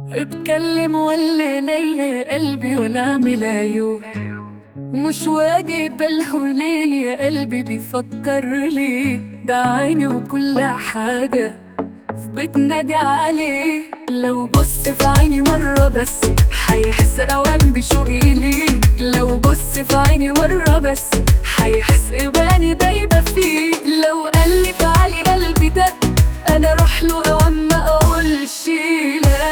اتكلم ولا ليا قلبي وانا اعمل عيوب مش واجب الحنين يا قلبي بيفكر لي ده عيني وكل حاجة في بتنادي عليه لو بص في عيني مرة بس هيحس اوام بشوقي ليه لو بص في عيني مرة بس هيحس إباني دايبة فيه لو قال لي تعالي قلبي ده انا اروح له اوام ما اقولش لا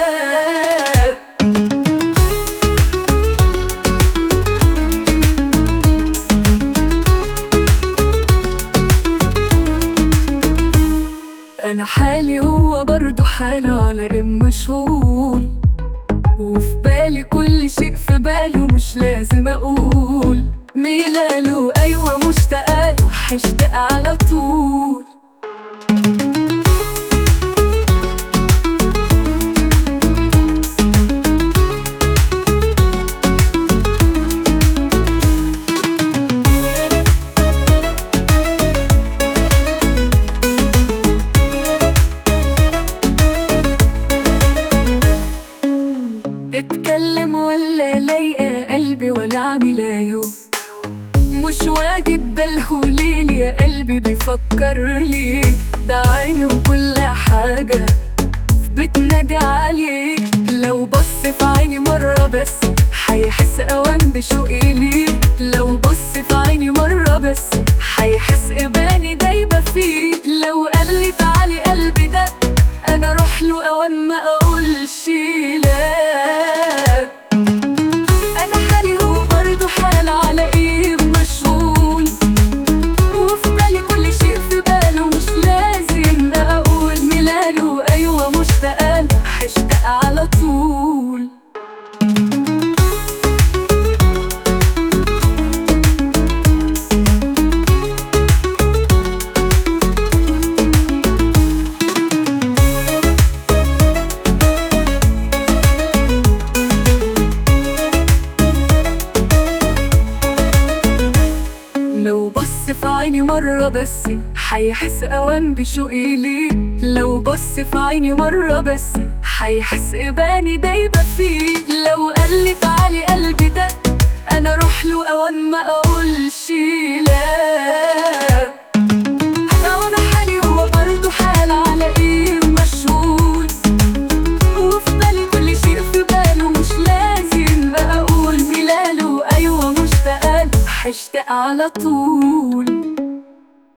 انا حالي هو برضو حاله على رم مشغول وفي بالي كل شيء في باله مش لازم اقول ميلاله ايوه مشتاقه هشتاق على طول اتكلم ولا لايقة قلبي ولا عامل عيوب مش واجب بالهوليل يا قلبي بيفكر لي ده عيني وكل حاجة بتنادي عليك لو بص في عيني مرة بس هيحس اوام بشوقي ليه لو بص في عيني مرة بس هيحس إباني دايبة فيه لو قال لي تعالي قلبي ده انا اروح له اوام ما اقولش لا انا حالي هو برضه حال على ايه مشغول وفي بالي كل شيء في باله مش لازم اقول ميلاله ايوه مشتاقه هشتاق على طول لو بص في عيني مرة بس هيحس اوام بشوقي ليه لو بص في عيني مرة بس هيحس إباني دايبة فيه لو قال لي تعالي قلبي ده انا اروح له اوام ما اقولش لا أنا وانا حالي هو برضه حال على ايه مشغول وفي بالي كل شيء في باله مش لازم بقى اقول ميلاله ايوه مشتاقه هشتاق على طول